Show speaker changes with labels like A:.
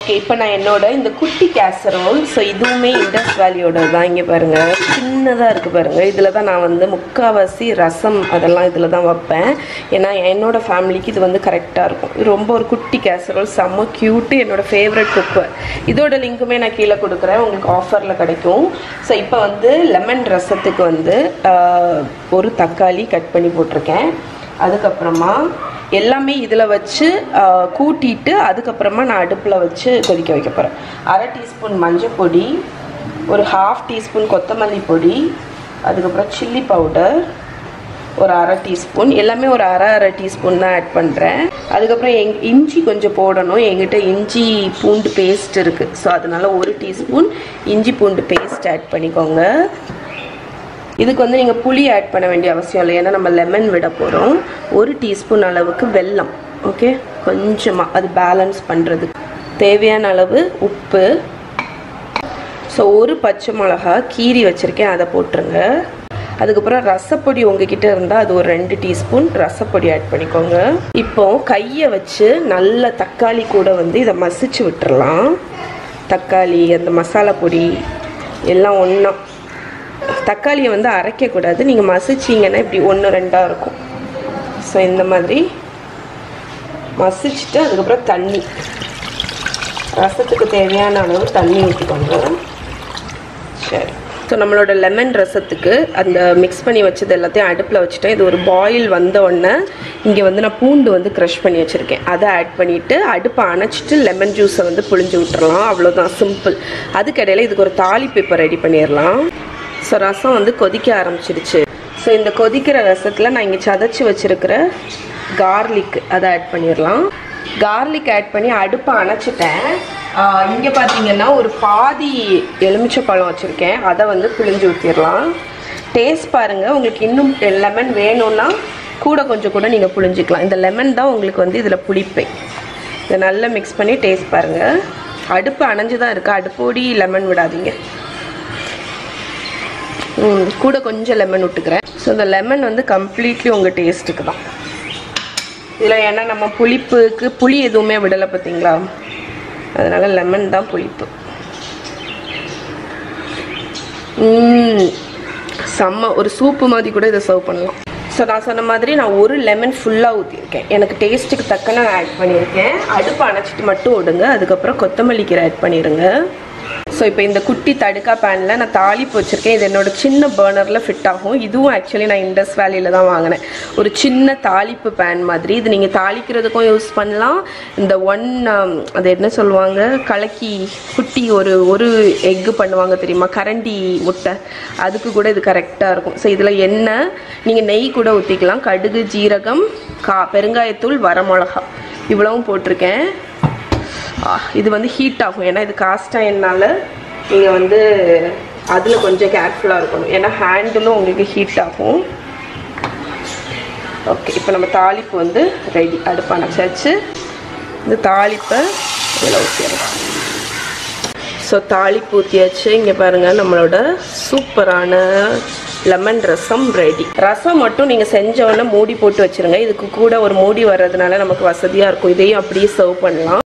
A: okay இப்போ நான் என்னோட இந்த குட்டி கேசரோல் ஸோ இதுவுமே இண்டஸ் வேலியோட தான் இங்கே பாருங்க சின்னதாக இருக்குது பாருங்க இதில் தான் நான் வந்து முக்காவாசி ரசம் அதெல்லாம் இதில் தான் வைப்பேன் ஏன்னா என்னோட ஃபேமிலிக்கு இது வந்து கரெக்டாக இருக்கும் இது ரொம்ப ஒரு குட்டி கேசரோல் செம்ம க்யூட்டு என்னோட ஃபேவரட் குக்கர் இதோட லிங்க்குமே நான் கீழே கொடுக்குறேன் உங்களுக்கு ஆஃபரில் கிடைக்கும் ஸோ இப்போ வந்து லெமன் ரசத்துக்கு வந்து ஆஹ், ஒரு தக்காளி கட் பண்ணி போட்டிருக்கேன் அதுக்கப்புறமா எல்லாமே இதில் வச்சு ஆஹ், கூட்டிட்டு அதுக்கப்புறமா நான் அடுப்பில் வச்சு கொதிக்க வைக்க போகிறேன் அரை டீஸ்பூன் மஞ்சள் பொடி ஒரு ஹாஃப் டீஸ்பூன் கொத்தமல்லி பொடி அதுக்கப்புறம் சில்லி பவுடர் ஒரு அரை டீஸ்பூன் எல்லாமே ஒரு அரை அரை டீஸ்பூன் தான் ஆட் பண்ணுறேன் அதுக்கப்புறம் எங் இஞ்சி கொஞ்சம் போடணும் எங்கிட்ட இஞ்சி பூண்டு பேஸ்ட் இருக்குது ஸோ அதனால ஒரு டீஸ்பூன் இஞ்சி பூண்டு பேஸ்ட் ஆட் பண்ணிக்கோங்க இதுக்கு வந்து நீங்கள் புளி ஆட் பண்ண வேண்டிய அவசியம் இல்லை ஏன்னா நம்ம லெமன் விட போகிறோம் ஒரு டீஸ்பூன் அளவுக்கு வெல்லம் ஓகே கொஞ்சமாக அது பேலன்ஸ் பண்ணுறதுக்கு தேவையான அளவு உப்பு ஸோ ஒரு பச்சை மிளகா கீரி வச்சுருக்கேன் அதை போட்டுருங்க அதுக்கப்புறம் ரசப்பொடி உங்ககிட்ட இருந்தால் அது ஒரு ரெண்டு டீஸ்பூன் ரசப்பொடி ஆட் பண்ணிக்கோங்க இப்போ கையை வச்சு நல்ல தக்காளி கூட வந்து இதை மசிச்சு விட்டுறலாம் தக்காளி அந்த மசாலா பொடி எல்லாம் ஒன்றா தக்காளியை வந்து அரைக்கக்கூடாது நீங்கள் மசிச்சிங்கன்னா இப்படி ஒன்று ரெண்டாக இருக்கும் ஸோ இந்த மாதிரி மசிச்சுட்டு அதுக்கப்புறம் தண்ணி ரசத்துக்கு தேவையான அளவு தண்ணி ஊற்றிக்கோங்க சரி ஸோ நம்மளோட லெமன் ரசத்துக்கு அந்த மிக்ஸ் பண்ணி வச்சது எல்லாத்தையும் அடுப்பில் வச்சுட்டேன் இது ஒரு பாயில் வந்த உடனே இங்கே வந்து நான் பூண்டு வந்து க்ரஷ் பண்ணி வச்சுருக்கேன் அதை ஆட் பண்ணிவிட்டு அடுப்பை அணைச்சிட்டு லெமன் ஜூஸை வந்து புழிஞ்சு விட்டுறலாம் அவ்வளோதான் சிம்பிள் அதுக்கிடையில் இதுக்கு ஒரு தாளிப்பு இப்போ ரெடி பண்ணிடலாம் ஸோ ரசம் வந்து கொதிக்க ஆரம்பிச்சிடுச்சு ஸோ இந்த கொதிக்கிற ரசத்தில் நான் இங்கே சதைச்சி வச்சுருக்கிற கார்லிக் அதை ஆட் பண்ணிடலாம் கார்லிக் ஆட் பண்ணி அடுப்பை அணைச்சிட்டேன் இங்கே பார்த்தீங்கன்னா ஒரு பாதி எலுமிச்சை பழம் வச்சுருக்கேன் அதை வந்து பிழிஞ்சு ஊற்றிடலாம் டேஸ்ட் பாருங்கள் உங்களுக்கு இன்னும் லெமன் வேணும்னா கூட கொஞ்சம் கூட நீங்கள் புழிஞ்சிக்கலாம் இந்த லெமன் தான் உங்களுக்கு வந்து இதில் புளிப்பை இதை நல்லா மிக்ஸ் பண்ணி டேஸ்ட் பாருங்கள் அடுப்பு அணைஞ்சு தான் இருக்குது அடுப்போடி லெமன் விடாதீங்க ம், கூட கொஞ்சம் லெமன் விட்டுக்கிறேன் ஸோ இந்த லெமன் வந்து கம்ப்ளீட்லி உங்கள் டேஸ்ட்டுக்கு தான் இதில் ஏன்னா நம்ம புளிப்புக்கு புளி எதுவுமே விடலை பார்த்தீங்களா அதனால லெமன் தான் புளிப்பு ம், செம்ம ஒரு சூப்பு மாதிரி கூட இதை சர்வ் பண்ணலாம் ஸோ நான் சொன்ன மாதிரி நான் ஒரு லெமன் ஃபுல்லாக ஊற்றிருக்கேன் எனக்கு டேஸ்ட்டுக்கு தக்க நான் ஆட் பண்ணியிருக்கேன் அடுப்பு அணைச்சிட்டு மட்டும் விடுங்க அதுக்கப்புறம் கொத்தமல்லி கீரை ஆட் பண்ணிடுங்க ஸோ இப்போ இந்த குட்டி தடுக்கா பேனில் நான் தாளிப்பு வச்சுருக்கேன் இது என்னோட சின்ன பேர்னரில் ஃபிட் ஆகும் இதுவும் ஆக்சுவலி நான் இண்டஸ் வேலியில் தான் வாங்கினேன் ஒரு சின்ன தாளிப்பு பேன் மாதிரி இது நீங்கள் தாளிக்கிறதுக்கும் யூஸ் பண்ணலாம் இந்த ஒன் அது என்ன சொல்லுவாங்க கலக்கி குட்டி ஒரு ஒரு எக்கு பண்ணுவாங்க தெரியுமா கரண்டி முட்டை அதுக்கு கூட இது கரெக்டாக இருக்கும் ஸோ இதில் எண்ணெய் நீங்கள் நெய் கூட ஊற்றிக்கலாம் கடுகு ஜீரகம் கா பெருங்காயத்தூள் வரமிளகா இவ்வளவும் போட்டிருக்கேன் ஆ, இது வந்து ஹீட் ஆகும் ஏன்னா இது காஸ்ட் அயன்னால நீங்கள் வந்து அதில் கொஞ்சம் கேர்ஃபுல்லாக இருக்கணும் ஏன்னா ஹேண்டிலும் உங்களுக்கு ஹீட் ஆகும் ஓகே இப்போ நம்ம தாளிப்பு வந்து ரெடி அடுப்பு அணைச்சாச்சு இந்த தாளிப்பை இதில் ஊற்றிடலாம் ஸோ தாளிப்பு ஊற்றியாச்சு இங்கே பாருங்கள் நம்மளோட சூப்பரான லெமன் ரசம் ரெடி ரசம் மட்டும் நீங்கள் செஞ்ச உடனே மூடி போட்டு வச்சுருங்க இதுக்கு கூட ஒரு மூடி வர்றதுனால நமக்கு வசதியாக இருக்கும் இதையும் அப்படியே சர்வ் பண்ணலாம்